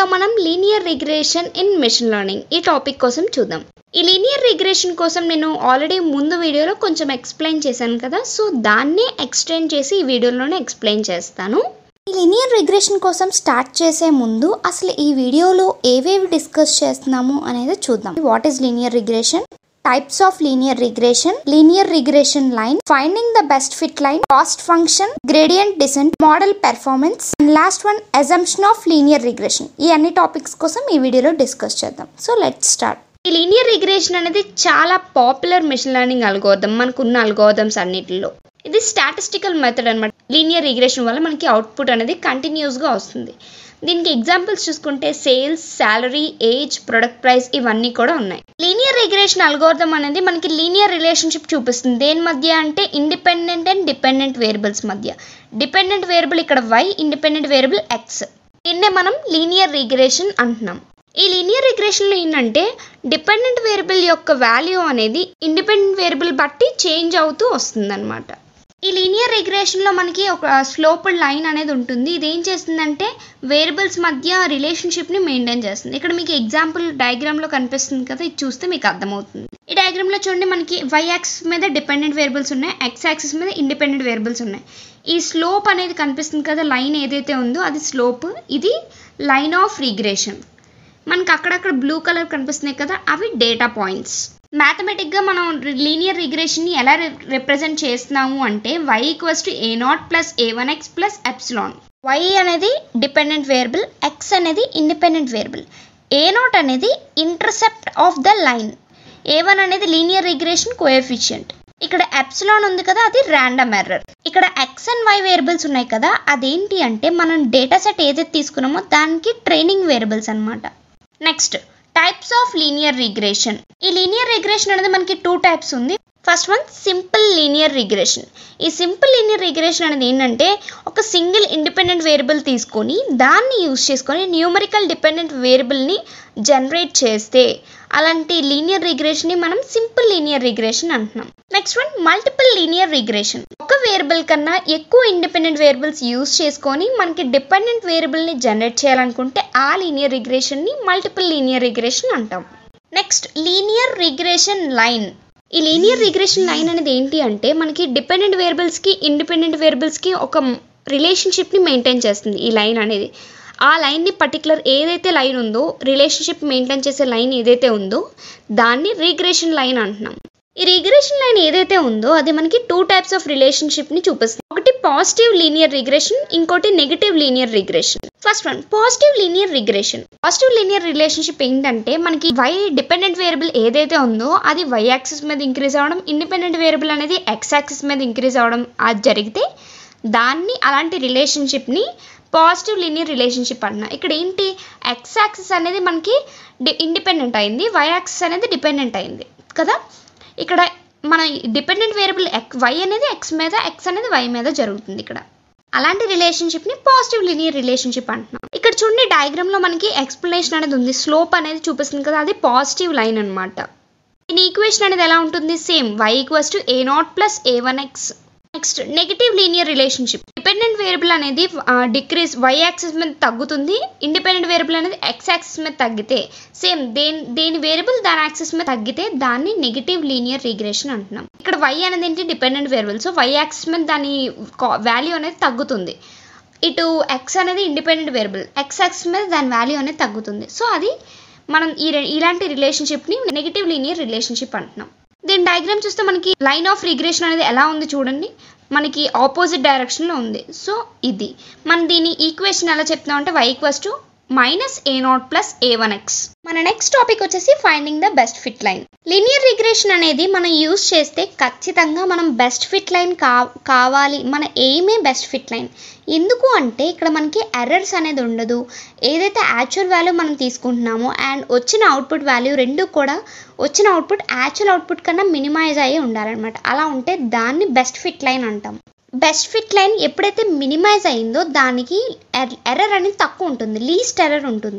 మనం linear regression in machine learning ఈ topic కోసం చూద్దాం ఈ లీనియర్ రిగ్రెషన్ కోసం నేను ఆల్రెడీ ముందు వీడియోలో కొంచెం ఎక్స్ప్లెయిన్ చేశాను కదా సో దాన్నే ఎక్స్టెండ్ చేసి ఈ వీడియోలోనే ఎక్స్ప్లెయిన్ చేస్తాను ఈ లినియర్ రిగ్రెషన్ కోసం స్టార్ట్ చేసే ముందు అసలు ఈ వీడియోలో ఏవేవి డిస్కస్ చేస్తున్నాము అనేది చూద్దాం what is linear regression types of linear regression linear regression line finding the best fit line cost function gradient descent model performance and last one assumption of linear regression ఈ అన్ని టాపిక్స్ కోసం ఈ వీడియోలో discuss చేద్దాం so let start ఈ linear regression అనేది చాలా popular machine learning అల్గోదం మనకున్న అల్గోదమ్స్ అన్నిటిలో ఇది స్టాటిస్టికల్ మెథడ్ అనమాట లీనియర్ రిగ్రెషన్ వల్ల మనకి అవుట్పుట్ అనేది కంటిన్యూస్గా వస్తుంది దీనికి ఎగ్జాంపుల్స్ చూసుకుంటే sales salary age product price ఇవన్నీ కూడా ఉన్నాయి లీనియర్ రిగ్రెషన్ అల్గోర్థం అనేది మనకి లీనియర్ రిలేషన్షిప్ చూపిస్తుంది దేని మధ్య అంటే ఇండిపెండెంట్ అండ్ డిపెండెంట్ వేరియబుల్స్ మధ్య డిపెండెంట్ వేరియబుల్ ఇక్కడ వై ఇండిపెండెంట్ వేరియబుల్ ఎక్స్ దీన్నే మనం లీనియర్ రిగ్రెషన్ అంటున్నాం ఈ లీనియర్ రిగ్రెషన్లో ఏంటంటే డిపెండెంట్ వేరియబుల్ యొక్క వాల్యూ అనేది ఇండిపెండెంట్ వేరియబుల్ బట్టి చేంజ్ అవుతూ వస్తుందన్నమాట ఈ లీనియర్ రిగ్రెషన్లో మనకి ఒక స్లోప్డ్ లైన్ అనేది ఉంటుంది ఇది ఏం చేస్తుందంటే వేరియబుల్స్ మధ్య రిలేషన్షిప్ని మెయింటైన్ చేస్తుంది ఇక్కడ మీకు ఎగ్జాంపుల్ డయాగ్రామ్లో కనిపిస్తుంది కదా ఇది చూస్తే మీకు అర్థమవుతుంది ఈ డయాగ్రామ్లో చూడండి మనకి వై యాక్సిస్ మీద డిపెండెంట్ వేరియబుల్స్ ఉన్నాయి ఎక్స్ యాక్సిస్ మీద ఇండిపెండెంట్ వేరియబుల్స్ ఉన్నాయి ఈ స్లోప్ అనేది కనిపిస్తుంది కదా లైన్ ఏదైతే ఉందో అది స్లోప్ ఇది లైన్ ఆఫ్ రిగ్రెషన్ మనకి అక్కడక్కడ బ్లూ కలర్ కనిపిస్తున్నాయి కదా అవి డేటా పాయింట్స్ మ్యాథమెటిక్గా మనం లీనియర్ రిగ్రెషన్ని ఎలా రిప్రజెంట్ చేస్తున్నాము అంటే Y equals to A naught plus A one X plus epsilon Y అనేది డిపెండెంట్ వేరియబుల్ ఎక్స్ అనేది ఇండిపెండెంట్ వేరియబుల్ ఏ నాట్ అనేది intercept of the line A one అనేది లీనియర్ రిగ్రెషన్ కోఎఫిషియంట్ ఇక్కడ epsilon ఉంది కదా అది ర్యాండమ్ ఎర్రర్ ఇక్కడ X and Y variables ఉన్నాయి కదా అదేంటి అంటే మనం డేటా సెట్ ఏదైతే తీసుకున్నామో దానికి ట్రైనింగ్ వేరియబుల్స్ అనమాట next types of linear regression ఈ లీనియర్ రిగ్రెషన్ అనేది మనకి టూ టైప్స్ ఉంది first one simple linear regression ఈ సింపుల్ లీనియర్ రిగ్రెషన్ అనేది ఏంటంటే ఒక సింగిల్ ఇండిపెండెంట్ వేరియబుల్ తీసుకొని దాన్ని యూజ్ చేసుకొని న్యూమరికల్ డిపెండెంట్ వేరియబుల్ని జనరేట్ చేస్తే అలాంటి లీనియర్ రిగ్రెషన్ని మనం సింపుల్ లీనియర్ రిగ్రెషన్ అంటున్నాం next one multiple linear regression ఒక వేరియబుల్ కన్నా ఎక్కువ ఇండిపెండెంట్ వేరియబుల్స్ యూజ్ చేసుకొని మనకి డిపెండెంట్ వేరియబుల్ని జనరేట్ చేయాలనుకుంటే ఆ లీనియర్ రిగ్రెషన్ని మల్టిపుల్ లీనియర్ రిగ్రెషన్ అంటాం నెక్స్ట్ లీనియర్ రిగ్రెషన్ లైన్ ఈ లీనియర్ రిగ్రెషన్ లైన్ అనేది ఏంటి అంటే మనకి డిపెండెంట్ వేరియబుల్స్కి ఇండిపెండెంట్ వేరియబుల్స్కి ఒక రిలేషన్షిప్ని మెయింటైన్ చేస్తుంది ఈ లైన్ అనేది ఆ లైన్ని పర్టికులర్ ఏదైతే లైన్ ఉందో రిలేషన్షిప్ మెయింటైన్ చేసే లైన్ ఏదైతే ఉందో దాన్ని రిగ్రెషన్ లైన్ అంటున్నాం ఈ రిగ్రెషన్ లైన్ ఏదైతే ఉందో అది మనకి టూ టైప్స్ ఆఫ్ రిలేషన్షిప్ని చూపిస్తుంది ఒకటి పాజిటివ్ లీనియర్ రిగ్రెషన్ ఇంకోటి negative linear regression first one positive linear regression positive linear relationship ఏంటంటే మనకి వై డిపెండెంట్ వేరియబుల్ ఏదైతే ఉందో అది వై యాక్సిస్ మీద ఇంక్రీజ్ అవ్వడం ఇండిపెండెంట్ వేరియబుల్ అనేది ఎక్స్ యాక్సిస్ మీద ఇంక్రీజ్ అవ్వడం అది జరిగితే దాన్ని అలాంటి రిలేషన్షిప్ని పాజిటివ్ లీనియర్ రిలేషన్షిప్ అన్న ఇక్కడ ఏంటి ఎక్స్ యాక్సిస్ అనేది మనకి ఇండిపెండెంట్ అయింది వై యాక్సిస్ అనేది డిపెండెంట్ అయింది కదా ఇక్కడ మన డిపెండెంట్ వేరియబుల్ ఎక్ వై అనేది ఎక్స్ మీద ఎక్స్ అనేది వై మీద జరుగుతుంది ఇక్కడ అలాంటి రిలేషన్షిప్ని పాజిటివ్ లీనియర్ రిలేషన్షిప్ అంటున్నాం ఇక్కడ చూడండి డయాగ్రామ్లో మనకి ఎక్స్ప్లెనేషన్ అనేది ఉంది స్లోప్ అనేది చూపిస్తుంది కదా అది పాజిటివ్ లైన్ అనమాట దీని ఈక్వేషన్ అనేది ఎలా ఉంటుంది same Y equals to A naught plus A one X next negative linear relationship dependent variable అనేది డిక్రీజ్ వై యాక్సిస్ మీద తగ్గుతుంది ఇండిపెండెంట్ వేరియబుల్ అనేది ఎక్స్ యాక్సిస్ మీద తగ్గితే సేమ్ దేని దేని వేరియబుల్ దాని యాక్సిస్ మీద తగ్గితే దాన్ని నెగిటివ్ లీనియర్ రిగ్రెషన్ అంటున్నాం ఇక్కడ వై అనేది ఏంటి dependent variable so Y axis మీద దాని వాల్యూ అనేది తగ్గుతుంది ఇటు ఎక్స్ అనేది ఇండిపెండెంట్ వేరియబుల్ ఎక్స్ యాక్సిస్ మీద దాని వాల్యూ అనేది తగ్గుతుంది సో అది మనం ఈ ఇలాంటి రిలేషన్షిప్ని నెగిటివ్ లీనియర్ రిలేషన్షిప్ అంటున్నాం దీని డయాగ్రామ్ చూస్తే మనకి లైన్ ఆఫ్ రిగ్రెషన్ అనేది ఎలా ఉంది చూడండి మనకి ఆపోజిట్ డైరెక్షన్లో ఉంది సో ఇది మనం దీని ఈక్వేషన్ ఎలా చెప్తున్నాం అంటే Y equals to minus A naught plus A one X మన నెక్స్ట్ టాపిక్ వచ్చేసి finding the best fit line linear regression అనేది మనం యూజ్ చేస్తే ఖచ్చితంగా మనం బెస్ట్ ఫిట్ లైన్ కా కావాలి మన ఎయిమే బెస్ట్ ఫిట్ లైన్ ఎందుకు అంటే ఇక్కడ మనకి ఎర్రర్స్ అనేది ఉండదు ఏదైతే యాక్చువల్ వాల్యూ మనం తీసుకుంటున్నామో అండ్ వచ్చిన అవుట్పుట్ వాల్యూ రెండు కూడా వచ్చిన అవుట్పుట్ యాక్చువల్ అవుట్పుట్ కన్నా మినిమైజ్ అయ్యి ఉండాలన్నమాట అలా ఉంటే దాన్ని బెస్ట్ ఫిట్ లైన్ అంటాం బెస్ట్ ఫిట్ లైన్ ఎప్పుడైతే మినిమైజ్ అయిందో దానికి ఎర్రర్ అనేది తక్కువ ఉంటుంది లీస్ట్ ఎర్రర్ ఉంటుంది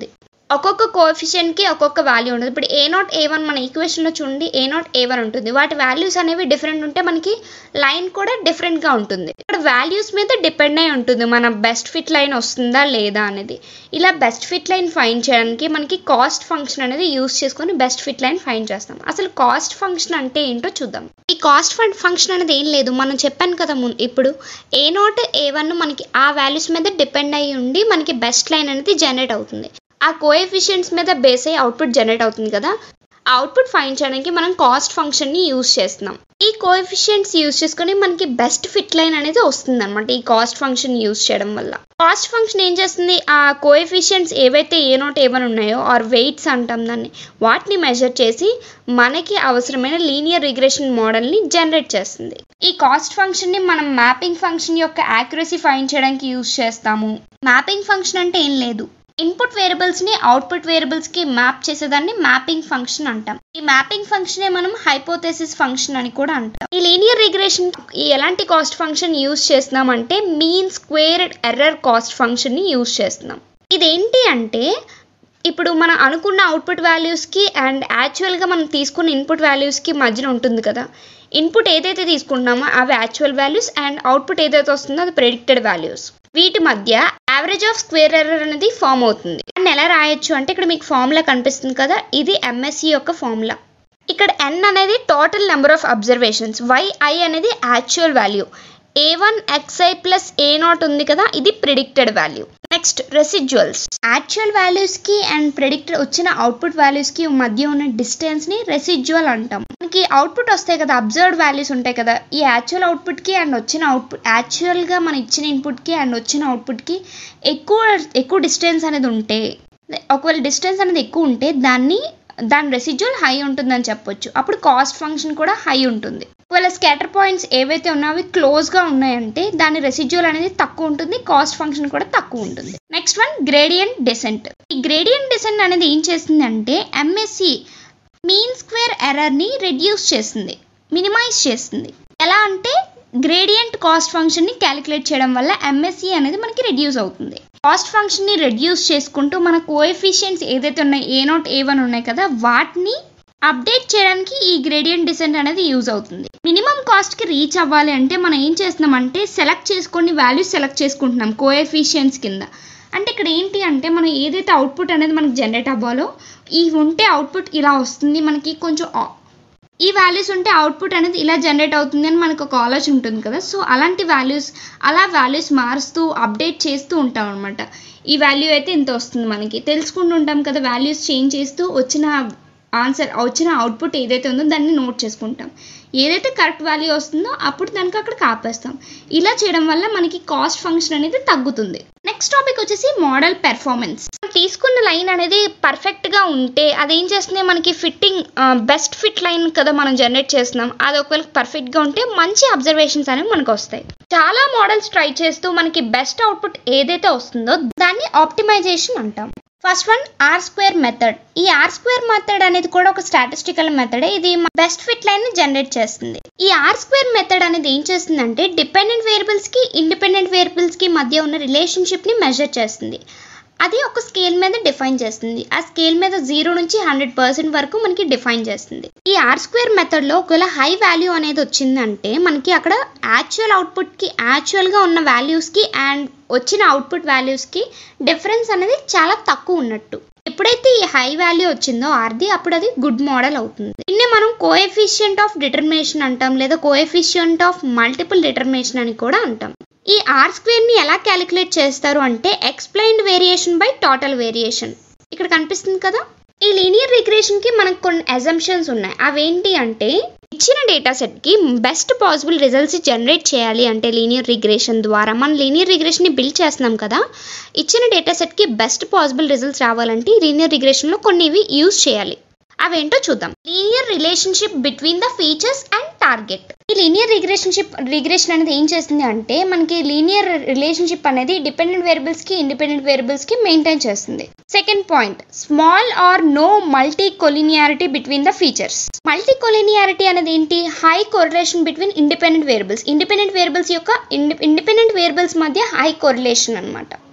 ఒక్కొక్క కోఎఫిషియెంట్కి ఒక్కొక్క వాల్యూ ఉంటుంది ఇప్పుడు ఏ నాట్ ఏ వన్ మన ఈక్వేషన్లో చూడండి ఏ నాట్ ఏ వన్ ఉంటుంది వాటి వాల్యూస్ అనేవి డిఫరెంట్ ఉంటే మనకి లైన్ కూడా డిఫరెంట్గా ఉంటుంది ఇక్కడ వాల్యూస్ మీద డిపెండ్ అయి ఉంటుంది మన బెస్ట్ ఫిట్ లైన్ వస్తుందా లేదా అనేది ఇలా బెస్ట్ ఫిట్ లైన్ ఫైన్ చేయడానికి మనకి కాస్ట్ ఫంక్షన్ అనేది యూస్ చేసుకొని బెస్ట్ ఫిట్ లైన్ ఫైన్ చేస్తాం అసలు కాస్ట్ ఫంక్షన్ అంటే ఏంటో చూద్దాం ఈ కాస్ట్ ఫండ్ ఫంక్షన్ అనేది ఏం లేదు మనం చెప్పాను కదా ముందు ఇప్పుడు ఏ నాట్ ఏ వన్ మనకి ఆ వాల్యూస్ మీద డిపెండ్ అయ్యి ఉండి మనకి బెస్ట్ లైన్ అనేది జనరేట్ అవుతుంది ఆ కోఎఫిషియెంట్స్ మీద బేస్ అయ్యి అవుట్పుట్ జనరేట్ అవుతుంది కదా ఆ అవుట్పుట్ ఫైన్ చేయడానికి మనం కాస్ట్ ఫంక్షన్ని యూస్ చేస్తున్నాం ఈ కోఎఫిషియెంట్స్ యూస్ చేసుకొని మనకి బెస్ట్ ఫిట్ లైన్ అనేది వస్తుంది అనమాట ఈ కాస్ట్ ఫంక్షన్ యూస్ చేయడం వల్ల కాస్ట్ ఫంక్షన్ ఏం చేస్తుంది ఆ కోఎఫిషియెంట్స్ ఏవైతే ఏ నోట్ ఏమైనా ఉన్నాయో ఆర్ వెయిట్స్ అంటాం దాన్ని వాటిని మెజర్ చేసి మనకి అవసరమైన లీనియర్ రిగ్రెషన్ మోడల్ని జనరేట్ చేస్తుంది ఈ కాస్ట్ ఫంక్షన్ని మనం మ్యాపింగ్ ఫంక్షన్ యొక్క యాక్యురసీ ఫైన్ చేయడానికి యూస్ చేస్తాము మ్యాపింగ్ ఫంక్షన్ అంటే ఏం లేదు ఇన్పుట్ వేరియబుల్స్ ని అవుట్పుట్ వేరియబుల్స్ కి మ్యాప్ చేసేదాన్ని మ్యాపింగ్ ఫంక్షన్ అంటాం ఈ మ్యాపింగ్ ఫంక్షన్ మనం హైపోథెసిస్ ఫంక్షన్ అని కూడా అంటాం ఈ లీనియర్ రిగ్రెషన్ ఎలాంటి కాస్ట్ ఫంక్షన్ యూస్ చేస్తున్నాం అంటే mean squared error cost function ని యూస్ చేస్తున్నాం ఇదేంటి అంటే ఇప్పుడు మనం అనుకున్న అవుట్పుట్ వాల్యూస్కి అండ్ యాక్చువల్గా మనం తీసుకున్న ఇన్పుట్ వాల్యూస్కి మధ్యన ఉంటుంది కదా ఇన్పుట్ ఏదైతే తీసుకుంటున్నామో అవి యాక్చువల్ వాల్యూస్ అండ్ అవుట్పుట్ ఏదైతే వస్తుందో అది ప్రెడిక్టెడ్ వాల్యూస్ వీటి మధ్య యావరేజ్ ఆఫ్ స్క్వేర్ ఎర్రర్ అనేది ఫామ్ అవుతుంది అండ్ ఎలా రాయొచ్చు అంటే ఇక్కడ మీకు ఫార్ములా కనిపిస్తుంది కదా ఇది ఎంఎస్సి యొక్క ఫార్ములా ఇక్కడ ఎన్ అనేది total number of observations Y I అనేది actual value A one X I plus A naught ఉంది కదా ఇది predicted value next residuals actual వాల్యూస్కి అండ్ ప్రిడిక్టెడ్ వచ్చిన అవుట్పుట్ వాల్యూస్కి మధ్య ఉన్న డిస్టెన్స్ని రెసిడ్యువల్ అంటాం మనకి అవుట్పుట్ వస్తాయి కదా అబ్జర్వ్డ్ వాల్యూస్ ఉంటాయి కదా ఈ యాక్చువల్ అవుట్పుట్కి అండ్ వచ్చిన అవుట్పుట్ యాక్చువల్గా మనం ఇచ్చిన ఇన్పుట్కి అండ్ వచ్చిన అవుట్పుట్కి ఎక్కువ ఎక్కువ డిస్టెన్స్ అనేది ఉంటే ఒకవేళ డిస్టెన్స్ అనేది ఎక్కువ ఉంటే దాన్ని దాని రెసిడ్యువల్ హై ఉంటుందని చెప్పొచ్చు అప్పుడు కాస్ట్ ఫంక్షన్ కూడా హై ఉంటుంది ఒకవేళ స్కాటర్ పాయింట్స్ ఏవైతే ఉన్నాయో అవి క్లోజ్గా ఉన్నాయంటే దాని రెసిడ్యువల్ అనేది తక్కువ ఉంటుంది కాస్ట్ ఫంక్షన్ కూడా తక్కువ ఉంటుంది నెక్స్ట్ వన్ గ్రేడియంట్ డిసెంట్ ఈ గ్రేడియంట్ డిసెంట్ అనేది ఏం చేస్తుంది అంటే ఎంఎస్సి మీన్ స్క్వేర్ ఎర్రర్ని రెడ్యూస్ చేస్తుంది మినిమైజ్ చేస్తుంది ఎలా అంటే గ్రేడియంట్ కాస్ట్ ఫంక్షన్ని క్యాలిక్యులేట్ చేయడం వల్ల ఎంఎస్సి అనేది మనకి రెడ్యూస్ అవుతుంది కాస్ట్ ఫంక్షన్ని రెడ్యూస్ చేసుకుంటూ మన కోఎఫిషియన్స్ ఏదైతే ఉన్నాయి ఏ నాట్ ఏ వన్ ఉన్నాయి కదా వాటిని అప్డేట్ చేయడానికి ఈ గ్రేడియంట్ డిసెంట్ అనేది యూజ్ అవుతుంది మినిమం కాస్ట్కి రీచ్ అవ్వాలి అంటే మనం ఏం చేస్తున్నాం అంటే సెలెక్ట్ చేసుకొని వాల్యూస్ సెలెక్ట్ చేసుకుంటున్నాం కోఎఫిషియన్స్ కింద అంటే ఇక్కడ ఏంటి అంటే మనం ఏదైతే అవుట్పుట్ అనేది మనకి జనరేట్ అవ్వాలో ఈ ఉంటే అవుట్పుట్ ఇలా వస్తుంది మనకి కొంచెం ఆ- ఈ వాల్యూస్ ఉంటే అవుట్పుట్ అనేది ఇలా జనరేట్ అవుతుంది అని మనకు ఒక ఆలోచన ఉంటుంది కదా సో అలాంటి వాల్యూస్ అలా వాల్యూస్ మారుస్తూ అప్డేట్ చేస్తూ ఉంటాం అనమాట ఈ వాల్యూ అయితే ఇంత వస్తుంది మనకి తెలుసుకుంటూ ఉంటాం కదా వాల్యూస్ చేంజ్ చేస్తూ వచ్చిన ఆన్సర్ వచ్చిన అవుట్పుట్ ఏదైతే ఉందో దాన్ని నోట్ చేసుకుంటాం ఏదైతే కరెక్ట్ వాల్యూ వస్తుందో అప్పుడు దానికి అక్కడ ఆపేస్తాం ఇలా చేయడం వల్ల మనకి కాస్ట్ ఫంక్షన్ అనేది తగ్గుతుంది నెక్స్ట్ టాపిక్ వచ్చేసి మోడల్ పెర్ఫార్మెన్స్ తీసుకున్న లైన్ అనేది పర్ఫెక్ట్గా ఉంటే అది ఏం చేస్తుంది మనకి ఫిట్టింగ్ బెస్ట్ ఫిట్ లైన్ కదా మనం జనరేట్ చేస్తున్నాం అది ఒకవేళ పర్ఫెక్ట్గా ఉంటే మంచి అబ్జర్వేషన్స్ అనేవి మనకు వస్తాయి చాలా మోడల్స్ ట్రై చేస్తూ మనకి బెస్ట్ అవుట్పుట్ ఏదైతే వస్తుందో దాన్ని ఆప్టిమైజేషన్ అంటాం first one R square method ఈ ఆర్ స్క్వేర్ మెథడ్ అనేది కూడా ఒక స్టాటిస్టికల్ మెథడ్ ఇది బెస్ట్ ఫిట్ లైన్ ని జనరేట్ చేస్తుంది ఈ ఆర్ స్క్వేర్ మెథడ్ అనేది ఏం చేస్తుందంటే డిపెండెంట్ వేరియబుల్స్ కి ఇండిపెండెంట్ వేరియబుల్స్ కి మధ్య ఉన్న రిలేషన్షిప్ ని మెజర్ చేస్తుంది అది ఒక స్కేల్ మీద డిఫైన్ చేస్తుంది ఆ స్కేల్ మీద జీరో నుంచి హండ్రెడ్ పర్సెంట్ వరకు మనకి డిఫైన్ చేస్తుంది ఈ ఆర్ స్క్వేర్ మెథడ్లో ఒకవేళ హై వాల్యూ అనేది వచ్చిందంటే మనకి అక్కడ యాక్చువల్ అవుట్పుట్కి యాక్చువల్గా ఉన్న వాల్యూస్కి అండ్ వచ్చిన అవుట్పుట్ వాల్యూస్కి డిఫరెన్స్ అనేది చాలా తక్కువ ఉన్నట్టు ఎప్పుడైతే ఈ హై వాల్యూ వచ్చిందో ఆర్ది అప్పుడు అది గుడ్ మోడల్ అవుతుంది దీన్నే మనం కోఎఫిషియంట్ ఆఫ్ డిటర్మినేషన్ అంటాం లేదా కోఎఫిషియంట్ ఆఫ్ మల్టిపుల్ డిటర్మినేషన్ అని కూడా అంటాం ఈ ఆర్ స్క్వేర్ ని ఎలా క్యాలిక్యులేట్ చేస్తారు అంటే explained variation by total variation ఇక్కడ కనిపిస్తుంది కదా ఈ లీనియర్ రిగ్రెషన్ కి మనకు కొన్ని అజంప్షన్స్ ఉన్నాయి అవేంటి అంటే ఇచ్చిన డేటా సెట్ కి బెస్ట్ పాసిబుల్ రిజల్ట్స్ జనరేట్ చేయాలి అంటే లీనియర్ రిగ్రెషన్ ద్వారా మనం లీనియర్ రిగ్రెషన్ ని బిల్డ్ చేస్తున్నాం కదా ఇచ్చిన డేటా సెట్ కి బెస్ట్ పాసిబుల్ రిజల్ట్స్ రావాలంటే లీనియర్ రిగ్రెషన్ లో కొన్ని ఇవి యూజ్ చేయాలి అవేంటో చూద్దాం linear relationship between the features and target ఈ లీనియర్ రిగ్రెషన్షిప్ రిగ్రెషన్ అనేది ఏం చేస్తుంది అంటే మనకి లీనియర్ రిలేషన్షిప్ అనేది డిపెండెంట్ వేరియబుల్స్ కి ఇండిపెండెంట్ వేరియబుల్స్ కి మెయింటైన్ చేస్తుంది second point small or no multicollinearity between the features multicollinearity అనేది ఏంటి high correlation between independent variables independent variables యొక్క ఇండిపెండెంట్ వేరియబుల్స్ మధ్య హై కొరిలేషన్ అన్నమాట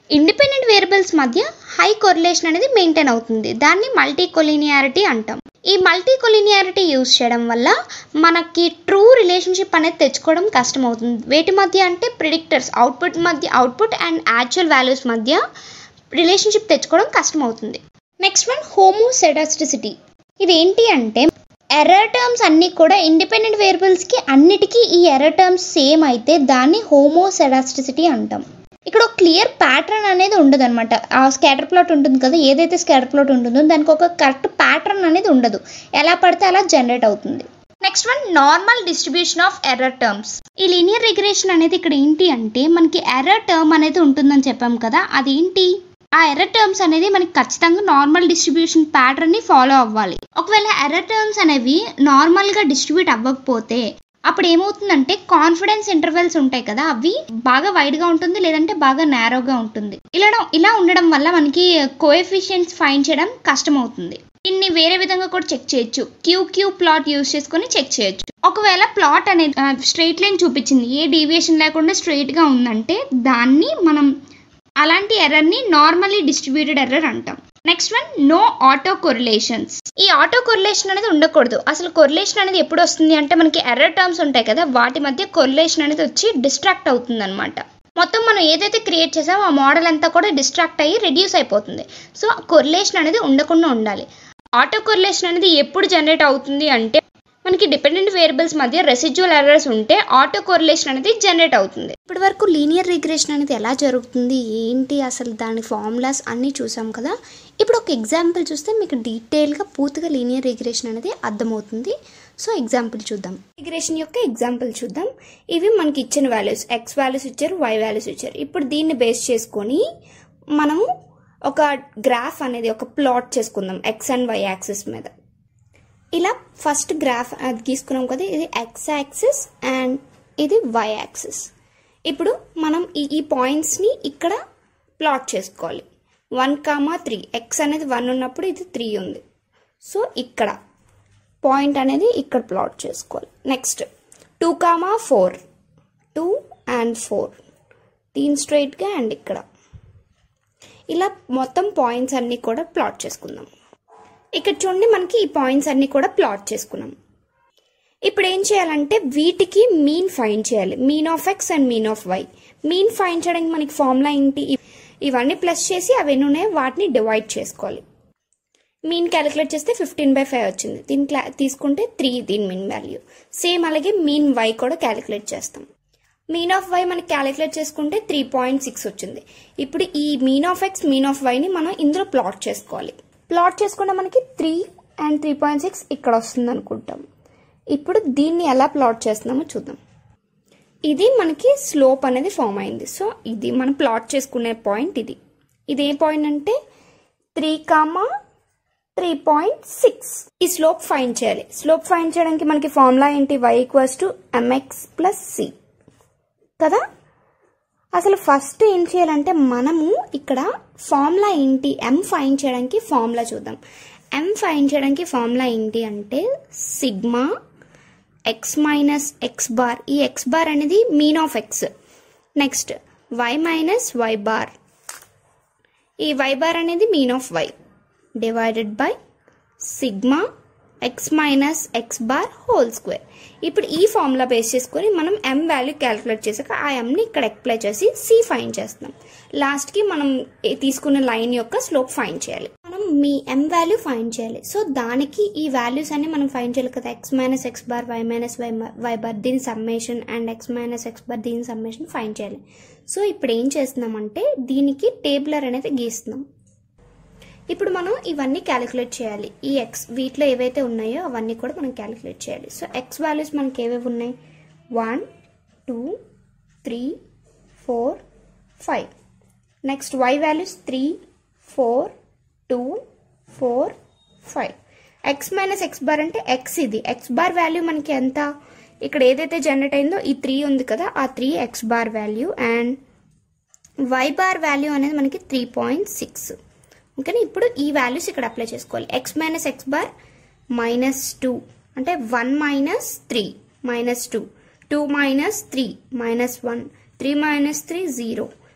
ఇండిపెండెంట్ వేరియబుల్స్ మధ్య హై కొరిలేషన్ అనేది మెయింటైన్ అవుతుంది దాన్ని మల్టీ కొలినియారిటీ అంటాం ఈ మల్టీ కొలినియారిటీ యూస్ చేయడం వల్ల మనకి ట్రూ రిలేషన్షిప్ అనేది తెచ్చుకోవడం కష్టం అవుతుంది వేటి మధ్య అంటే ప్రిడిక్టర్స్ అవుట్పుట్ మధ్య అవుట్పుట్ అండ్ యాక్చువల్ వాల్యూస్ మధ్య రిలేషన్షిప్ తెచ్చుకోవడం కష్టం అవుతుంది నెక్స్ట్ వన్ హోమోసెడాస్టిసిటీ ఇది ఏంటి అంటే ఎర్రర్ టర్మ్స్ అన్నీ కూడా ఇండిపెండెంట్ వేరియబుల్స్కి అన్నిటికీ ఈ ఎర్రర్ టర్మ్స్ సేమ్ అయితే దాన్ని హోమోసెడాస్టిసిటీ అంటాం ఇక్కడ ఒక క్లియర్ ప్యాటర్న్ అనేది ఉండదు అనమాట ఆ స్కాటర్ ప్లాట్ ఉంటుంది కదా ఏదైతే స్కాటర్ ప్లాట్ ఉంటుందో దానికి ఒక కరెక్ట్ ప్యాటర్న్ అనేది ఉండదు ఎలా పడితే అలా జనరేట్ అవుతుంది next one normal distribution of error terms ఈ లీనియర్ రిగ్రెషన్ అనేది ఇక్కడ ఏంటి అంటే మనకి ఎర్రర్ టర్మ్ అనేది ఉంటుందని చెప్పాం కదా అదేంటి ఆ ఎర్రర్ టర్మ్స్ అనేది మనకి ఖచ్చితంగా నార్మల్ డిస్ట్రిబ్యూషన్ ప్యాటర్న్ ని ఫాలో అవ్వాలి ఒకవేళ ఎర్రర్ టర్మ్స్ అనేవి నార్మల్ గా డిస్ట్రిబ్యూట్ అవ్వకపోతే అప్పుడు ఏమవుతుందంటే కాన్ఫిడెన్స్ ఇంటర్వెల్స్ ఉంటాయి కదా అవి బాగా వైడ్ గా ఉంటుంది లేదంటే బాగా నేరోగా ఉంటుంది ఇలా ఇలా ఉండడం వల్ల మనకి కోఎఫిషియన్స్ ఫైండ్ చేయడం కష్టం అవుతుంది దీన్ని వేరే విధంగా కూడా చెక్ చేయొచ్చు క్యూ క్యూ ప్లాట్ యూస్ చేసుకొని చెక్ చేయొచ్చు ఒకవేళ ప్లాట్ అనేది స్ట్రైట్ లైన్ చూపించింది ఏ డీవియేషన్ లేకుండా స్ట్రైట్ గా ఉందంటే దాన్ని మనం అలాంటి ఎర్రర్ని నార్మల్లీ డిస్ట్రిబ్యూటెడ్ ఎర్రర్ అంటాం next one no auto correlations ఈ ఆటో కొరిలేషన్ అనేది ఉండకూడదు అసలు కొరిలేషన్ అనేది ఎప్పుడు వస్తుంది అంటే మనకి ఎర్రర్ టర్మ్స్ ఉంటాయి కదా వాటి మధ్య కొరిలేషన్ అనేది వచ్చి డిస్ట్రాక్ట్ అవుతుంది అనమాట మొత్తం మనం ఏదైతే క్రియేట్ చేసామో ఆ మోడల్ అంతా కూడా డిస్ట్రాక్ట్ అయ్యి రెడ్యూస్ అయిపోతుంది సో కొరిలేషన్ అనేది ఉండకుండా ఉండాలి ఆటో కొరిలేషన్ అనేది ఎప్పుడు జనరేట్ అవుతుంది అంటే మనకి డిపెండెంట్ వేరియబుల్స్ మధ్య రెసిడ్యువల్ ఎర్రర్స్ ఉంటే ఆటో కొరిలేషన్ అనేది జనరేట్ అవుతుంది ఇప్పటి వరకు లీనియర్ రిగ్రెషన్ అనేది ఎలా జరుగుతుంది ఏంటి అసలు దాని ఫార్ములాస్ అన్నీ చూసాం కదా ఇప్పుడు ఒక ఎగ్జాంపుల్ చూస్తే మీకు డీటెయిల్గా పూర్తిగా లీనియర్ రిగ్రెషన్ అనేది అర్థమవుతుంది సో ఎగ్జాంపుల్ చూద్దాం రిగ్రెషన్ యొక్క ఎగ్జాంపుల్ చూద్దాం ఇవి మనకి ఇచ్చిన వాల్యూస్ ఎక్స్ వాల్యూస్ ఇచ్చారు వై వాల్యూస్ ఇచ్చారు ఇప్పుడు దీన్ని బేస్ చేసుకొని మనము ఒక గ్రాఫ్ అనేది ఒక ప్లాట్ చేసుకుందాం ఎక్స్ అండ్ వై యాక్సిస్ మీద ఇలా ఫస్ట్ గ్రాఫ్ అది గీసుకున్నాం కదా ఇది ఎక్స్ యాక్సిస్ అండ్ ఇది వై యాక్సిస్ ఇప్పుడు మనం ఈ ఈ పాయింట్స్ని ఇక్కడ ప్లాట్ చేసుకోవాలి వన్ కామా త్రీ ఎక్స్ అనేది వన్ ఉన్నప్పుడు ఇది త్రీ ఉంది సో ఇక్కడ పాయింట్ అనేది ఇక్కడ ప్లాట్ చేసుకోవాలి next two comma four two and four దీని స్ట్రైట్గా అండ్ ఇక్కడ ఇలా మొత్తం పాయింట్స్ అన్నీ కూడా ప్లాట్ చేసుకుందాం ఇక్కడ చూడండి మనకి ఈ పాయింట్స్ అన్నీ కూడా ప్లాట్ చేసుకున్నాం ఇప్పుడు ఏం చేయాలంటే వీటికి మీన్ ఫైండ్ చేయాలి mean of X and mean of Y mean find చేయడానికి మనకి ఫార్ములా ఏంటి ఇవన్నీ ప్లస్ చేసి అవి ఎన్ని ఉన్నాయో వాటిని డివైడ్ చేసుకోవాలి మీన్ క్యాలిక్యులేట్ చేస్తే ఫిఫ్టీన్ బై ఫైవ్ వచ్చింది దీని క్లా తీసుకుంటే త్రీ దీని మీన్ వాల్యూ సేమ్ అలాగే మీన్ వై కూడా క్యాలిక్యులేట్ చేస్తాం మీన్ ఆఫ్ వై మనకి క్యాలిక్యులేట్ చేసుకుంటే త్రీ పాయింట్ సిక్స్ వచ్చింది ఇప్పుడు ఈ mean of X mean of వైని మనం ఇందులో ప్లాట్ చేసుకోవాలి ప్లాట్ చేసుకుంటే మనకి three and three point six ఇక్కడ వస్తుంది అనుకుంటాం ఇప్పుడు దీన్ని ఎలా ప్లాట్ చేస్తున్నామో చూద్దాం ఇది మనకి స్లోప్ అనేది ఫామ్ అయింది సో ఇది మనం ప్లాట్ చేసుకునే పాయింట్ ఇది ఇది ఏ పాయింట్ అంటే three comma three point six ఈ స్లోప్ ఫైండ్ చేయాలి స్లోప్ ఫైండ్ చేయడానికి మనకి ఫార్ములా ఏంటి Y equals to MX plus C కదా అసలు ఫస్ట్ ఏం చేయాలంటే మనము ఇక్కడ ఫార్ములా ఏంటి ఎం ఫైన్ చేయడానికి ఫార్ములా చూద్దాం ఎం ఫైన్ చేయడానికి ఫార్ములా ఏంటి అంటే sigma X minus X bar ఈ ఎక్స్ బార్ అనేది mean of X next Y minus Y bar ఈ వై బార్ అనేది mean of Y divided by sigma X minus X bar whole square ఇప్పుడు ఈ formula base చేసుకొని మనం ఎం value calculate చేసాక ఆ ఎంని ఇక్కడ అప్లై చేసి సి ఫైన్ చేస్తాం లాస్ట్కి మనం ఏ- తీసుకున్న లైన్ యొక్క స్లోప్ ఫైన్ చేయాలి మనం మీ ఎం వాల్యూ ఫైన్ చేయాలి సో దానికి ఈ వాల్యూస్ అన్ని మనం ఫైన్ చేయాలి కదా X minus X bar Y minus Y Y bar దీని summation and X minus X bar దీని సమ్మేషన్ ఫైన్ చేయాలి సో ఇప్పుడు ఏం చేస్తున్నామంటే దీనికి టేబులర్ అనేది గీస్తున్నాం ఇప్పుడు మనం ఇవన్నీ క్యాలిక్యులేట్ చేయాలి ఈ ఎక్స్ వీటిలో ఏవైతే ఉన్నాయో అవన్నీ కూడా మనం క్యాలిక్యులేట్ చేయాలి సో ఎక్స్ వాల్యూస్ మనకి ఏవేవి ఉన్నాయి one two three four five next Y values three four two four five X minus X bar అంటే ఎక్స్ ఇది ఎక్స్ బార్ వాల్యూ మనకి ఎంత ఇక్కడ ఏదైతే జనరేట్ అయిందో ఈ త్రీ ఉంది కదా ఆ three X bar value and Y bar value అనేది మనకి త్రీ పాయింట్ సిక్స్ ఓకేనా ఇప్పుడు ఈ వాల్యూస్ ఇక్కడ అప్లై చేసుకోవాలి X minus X bar minus two అంటే one minus three minus two two minus three minus one three minus three zero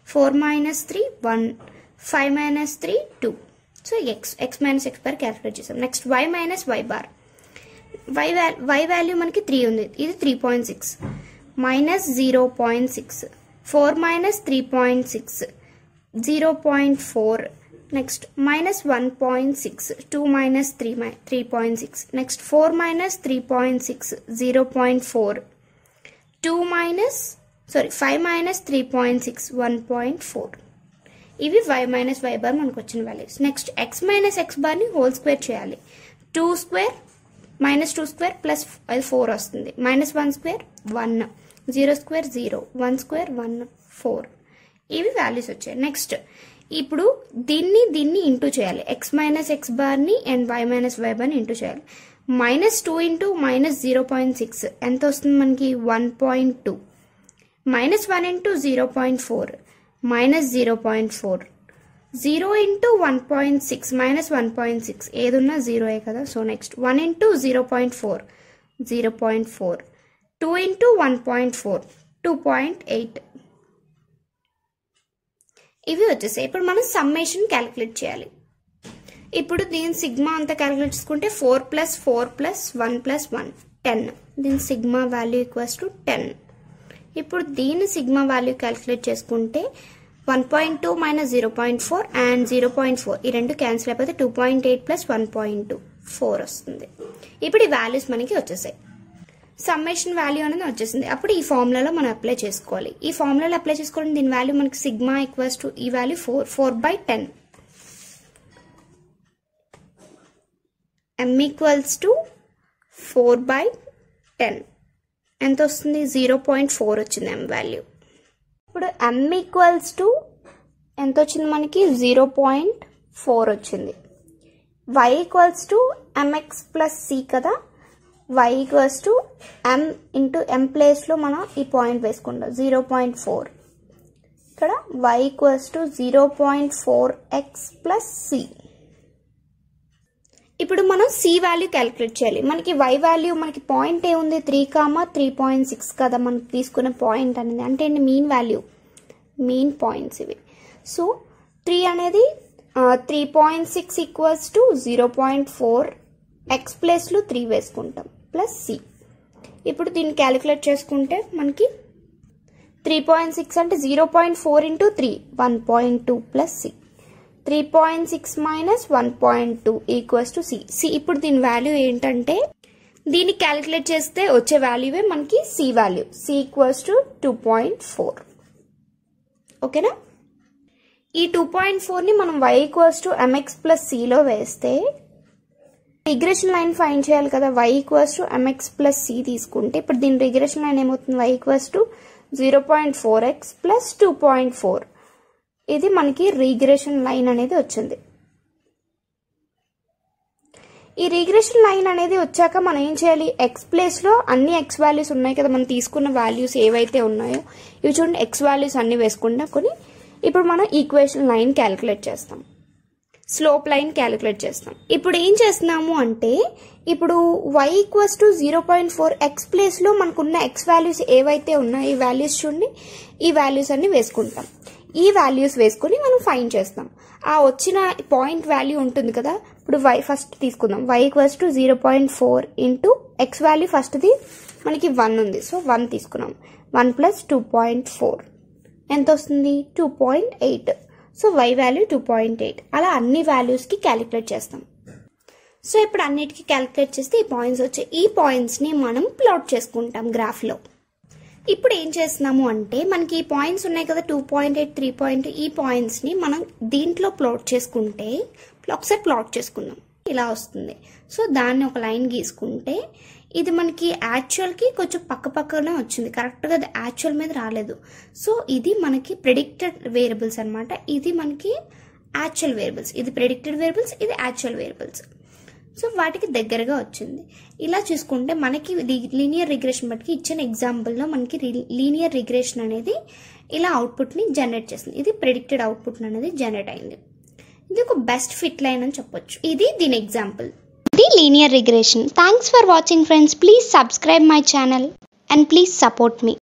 four minus three one five minus three two so X X minus X bar calculate చేసాం next Y minus Y bar Y value Y value మనకి three ఉంది ఇది three point six minus zero point six four minus three point six zero point four next minus one point six two minus three మై three point six next four minus three point six zero point four two minus sorry five minus three point six one point four ఇవి Y minus Y bar మనకు వచ్చిన values next X minus X బార్ని whole square చేయాలి two square minus two square plus అది four వస్తుంది minus one square one zero square zero one square one four ఇవి values వచ్చాయి next ఇప్పుడు దీన్ని దీన్ని ఇంటూ చేయాలి ఎక్స్ మైనస్ ఎక్స్ బార్ని అండ్ వై మైనస్ వై బార్ని ఇంటూ చేయాలి minus two into minus zero point six ఎంత వస్తుంది మనకి one point two minus one into zero point four minus zero point four zero into one point six minus one point six ఏదున్నా జీరోయే కదా so next one into zero point four zero point four two into one point four two point eight ఇవి వచ్చేసాయి ఇప్పుడు మనం summation calculate చేయాలి ఇప్పుడు దీని సిగ్మా అంతా క్యాలిక్యులేట్ చేసుకుంటే four plus four plus one plus one ten దీని sigma value equals to ten ఇప్పుడు దీని సిగ్మా వాల్యూ క్యాలిక్యులేట్ చేసుకుంటే one point two minus zero point four and zero point four ఈ రెండు క్యాన్సిల్ అయిపోతే two point eight plus one point two four వస్తుంది ఇప్పుడు ఈ వాల్యూస్ మనకి వచ్చేసాయి సమ్మేషన్ వాల్యూ అనేది వచ్చేసింది అప్పుడు ఈ ఫార్ములాలో మనం అప్లై చేసుకోవాలి ఈ ఫార్ములాలో అప్లై చేసుకోవడం దీని వాల్యూ మనకి సిగ్మా ఈక్వల్స్ టు ఈ value four four by ten M equals to four by ten ఎంత వస్తుంది జీరో పాయింట్ ఫోర్ వచ్చింది ఎమ్ వాల్యూ ఇప్పుడు ఎమ్ ఈక్వల్స్ టు ఎంత వచ్చింది మనకి జీరో పాయింట్ ఫోర్ వచ్చింది Y equals to MX plus C కదా Y equals to M into M ప్లేస్లో మనం ఈ పాయింట్ వేసుకుంటాం జీరో పాయింట్ ఫోర్ ఇక్కడ Y equals to zero point four X plus C ఇప్పుడు మనం సి వాల్యూ క్యాలిక్యులేట్ చేయాలి మనకి వై వాల్యూ మనకి పాయింట్ ఏముంది three comma three point six కదా మనకి తీసుకునే పాయింట్ అనేది అంటే మీన్ వాల్యూ మీన్ పాయింట్స్ ఇవి సో త్రీ అనేది three point six equals to zero point four X ప్లేస్లో త్రీ వేసుకుంటాం ప్లస్ సి ఇప్పుడు దీన్ని క్యాలిక్యులేట్ చేసుకుంటే మనకి త్రీ పాయింట్ సిక్స్ అంటే zero point four into three one point two plus C three point six minus one point two equals to C C ఇప్పుడు దీని value ఏంటంటే దీన్ని క్యాలిక్యులేట్ చేస్తే వచ్చే వాల్యూవే మనకి C value C equals to two point four ఓకేనా ఈ టూ పాయింట్ ఫోర్ని మనం Y equals to MX plus సిలో వేస్తే రిగ్రెషన్ లైన్ ఫైన్ చేయాలి కదా Y equals to MX plus C తీసుకుంటే ఇప్పుడు దీని రిగ్రెషన్ లైన్ ఏమవుతుంది Y equals to zero point four X plus two point four ఇది మనకి రీగ్రెషన్ లైన్ అనేది వచ్చింది ఈ రీగ్రెషన్ లైన్ అనేది వచ్చాక మనం ఏం చేయాలి ఎక్స్ ప్లేస్లో అన్ని ఎక్స్ వాల్యూస్ ఉన్నాయి కదా మనం తీసుకున్న వాల్యూస్ ఏవైతే ఉన్నాయో ఇవి చూడండి ఎక్స్ వాల్యూస్ అన్ని వేసుకుంటా కొని ఇప్పుడు మనం ఈక్వేషన్ లైన్ క్యాలిక్యులేట్ చేస్తాం స్లోప్ లైన్ క్యాలిక్యులేట్ చేస్తాం ఇప్పుడు ఏం చేస్తున్నాము అంటే ఇప్పుడు Y equals to zero point four X ప్లేస్లో మనకున్న ఎక్స్ వాల్యూస్ ఏవైతే ఉన్నాయో ఈ వాల్యూస్ చూడండి ఈ వాల్యూస్ అన్ని వేసుకుంటాం ఈ వాల్యూస్ వేసుకొని మనం ఫైన్ చేస్తాం ఆ వచ్చిన పాయింట్ వాల్యూ ఉంటుంది కదా ఇప్పుడు వై ఫస్ట్ తీసుకుందాం Y equals to zero point four into X value ఫస్ట్ది మనకి వన్ ఉంది సో వన్ తీసుకున్నాం one plus two point four ఎంత వస్తుంది two point eight so Y value two point eight అలా అన్ని వాల్యూస్కి క్యాలిక్యులేట్ చేస్తాం సో ఇప్పుడు అన్నిటికీ క్యాలిక్యులేట్ చేస్తే ఈ పాయింట్స్ వచ్చాయి ఈ పాయింట్స్ని మనం ప్లాట్ చేసుకుంటాం గ్రాఫ్లో ఇప్పుడు ఏం చేస్తున్నాము అంటే మనకి ఈ పాయింట్స్ ఉన్నాయి కదా two point eight three point ఈ పాయింట్స్ని మనం దీంట్లో ప్లాట్ చేసుకుంటే ఒకసారి ప్లాట్ చేసుకుందాం ఇలా వస్తుంది సో దాన్ని ఒక లైన్ గీసుకుంటే ఇది మనకి యాక్చువల్కి కొంచెం పక్క పక్కనే వచ్చింది కరెక్ట్గా అది యాక్చువల్ మీద రాలేదు సో ఇది మనకి ప్రెడిక్టెడ్ వేరియబుల్స్ అనమాట ఇది మనకి యాక్చువల్ వేరియబుల్స్ ఇది ప్రెడిక్టెడ్ వేరియబుల్స్ ఇది యాక్చువల్ వేరియబుల్స్ సో వాటికి దగ్గరగా వచ్చింది ఇలా చూసుకుంటే మనకి లీనియర్ రిగ్రెషన్ బట్టి ఇచ్చిన ఎగ్జాంపుల్లో మనకి లీనియర్ రిగ్రెషన్ అనేది ఇలా అవుట్పుట్ని జనరేట్ చేస్తుంది ఇది ప్రెడిక్టెడ్ అవుట్పుట్ అనేది జనరేట్ అయింది ఇది ఒక బెస్ట్ ఫిట్ లైన్ అని చెప్పొచ్చు ఇది దీని ఎగ్జాంపుల్ ఇది linear regression thanks for watching friends please subscribe my channel and please support me